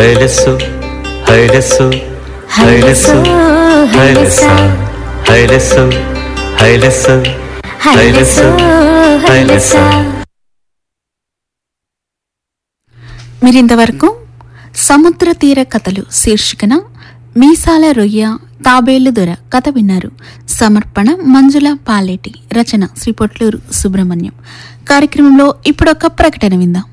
హైలెస్సు హైలెస్సు హైలెస్సు హైలెస్స హైలెస్సు హైలెస్సు హైలెస్సు హైలెస్స మీరింతవరకు సముద్ర తీర కథలు శీర్షికన మీసాల రొయ్య తాబేలు దొర కథ విన్నారు సమర్పణ మంజుల పాలేటి రచన శ్రీ పొట్లూరు సుబ్రహ్మణ్యం కార్యక్రమంలో ఇప్పుడొక ప్రకటన విందాం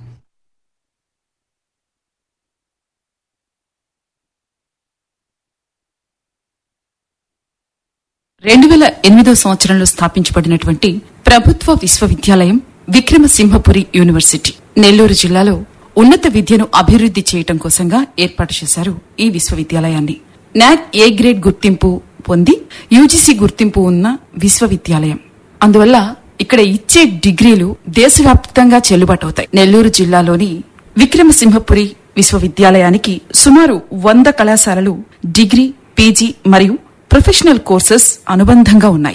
రెండు వేల ఎనిమిదో సంవత్సరంలో స్థాపించబడినటువంటి ప్రభుత్వ విశ్వవిద్యాలయం విక్రమసింహపురి యూనివర్సిటీ నెల్లూరు జిల్లాలో ఉన్నత విద్యను అభివృద్ధి చేయటం కోసంగా ఏర్పాటు చేశారు ఈ విశ్వవిద్యాలయాన్ని నాక్ ఏ గ్రేడ్ గుర్తింపు పొంది యూజీసీ గుర్తింపు ఉన్న విశ్వవిద్యాలయం అందువల్ల ఇక్కడ ఇచ్చే డిగ్రీలు దేశవ్యాప్తంగా చెల్లుబాటు అవుతాయి నెల్లూరు జిల్లాలోని విక్రమసింహపురి విశ్వవిద్యాలయానికి సుమారు వంద కళాశాలలు డిగ్రీ పీజీ మరియు ప్రొఫెషనల్ కోర్సెస్ అనుబంధంగా ఉన్నాయి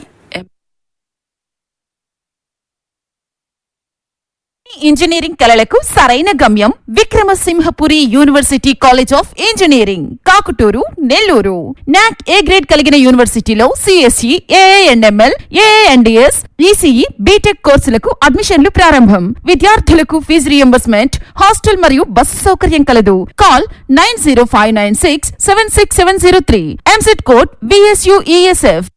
ఇంజనీరింగ్ కళలకు సరైన గమ్యం Vikrama Simhapuri university college of engineering Kakuturu Nellore NAAC A grade కలిగిన యూనివర్సిటీలో CSE AIML AIDS ECE BTech కోర్సులకు అడ్మిషన్లు ప్రారంభం విద్యార్థులకు ఫీజు రియంబర్స్మెంట్ హాస్టల్ మరియు బస్సు సౌకర్యం కలదు call nine zero five nine six seven six seven zero three EAMCET code VSUESF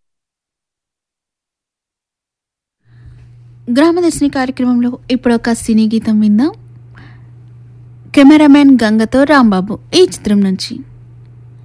గ్రామదర్శిని కార్యక్రమంలో ఇప్పుడొక సినీ గీతం విందాం కెమెరామెన్ గంగతో రాంబాబు ఈ చిత్రం నుంచి